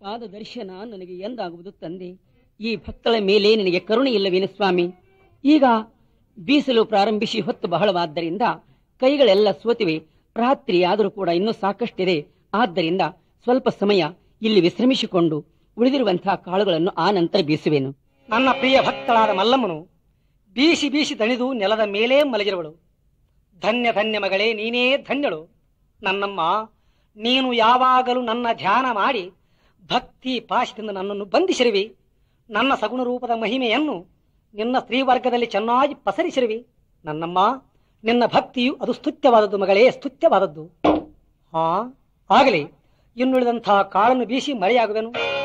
ಆದ ದರ್ಶನ ನನಗೆ ಎಂದಾಗುವುದು ತಂದೆ ಈ ಭಕ್ತಳ ಮೇಲೆ ನಿನಗೆ ಕರುಣೆ ಇಲ್ಲವೇನು ಸ್ವಾಮಿ ಈಗ ಬೀಸಲು ಪ್ರಾರಂಭಿಸಿ ಹೊತ್ತು ಬಹಳವಾದ್ದರಿಂದ ಕೈಗಳೆಲ್ಲ ಸೋತಿವೆ ರಾತ್ರಿ ಆದರೂ ಕೂಡ ಇನ್ನೂ ಸಾಕಷ್ಟಿದೆ ಆದ್ದರಿಂದ ಸ್ವಲ್ಪ ಸಮಯ ಇಲ್ಲಿ ವಿಶ್ರಮಿಸಿಕೊಂಡು ಉಳಿದಿರುವಂತಹ ಕಾಳುಗಳನ್ನು ಆ ನಂತರ ಬೀಸುವೆನು ನನ್ನ ಪ್ರಿಯ ಭಕ್ತಳಾದ ಮಲ್ಲಮ್ಮನು ಬೀಸಿ ಬೀಸಿ ದಣಿದು ನೆಲದ ಮೇಲೇ ಮಲಗಿರುವಳು ಧನ್ಯ ಧನ್ಯ ಮಗಳೇ ನೀನೇ ಧನ್ಯಳು ನನ್ನಮ್ಮ ನೀನು ಯಾವಾಗಲೂ ನನ್ನ ಧ್ಯಾನ ಮಾಡಿ ಭಕ್ತಿ ಪಾಶದಿಂದ ನನ್ನನ್ನು ಬಂಧಿಸಿರುವಿ ನನ್ನ ಸಗುಣ ರೂಪದ ಮಹಿಮೆಯನ್ನು ನಿನ್ನ ಸ್ತ್ರೀವರ್ಗದಲ್ಲಿ ಚೆನ್ನಾಗಿ ಪಸರಿಸಿರುವಿ ನನ್ನಮ್ಮ ನಿನ್ನ ಭಕ್ತಿಯು ಅದು ಸ್ತುತ್ಯವಾದದ್ದು ಮಗಳೇ ಸ್ತುತ್ಯವಾದದ್ದು ಹಾ ಆಗಲಿ ಇನ್ನುಳಿದಂತಹ ಕಾಳನ್ನು ಬೀಸಿ ಮಳೆಯಾಗುವೆನು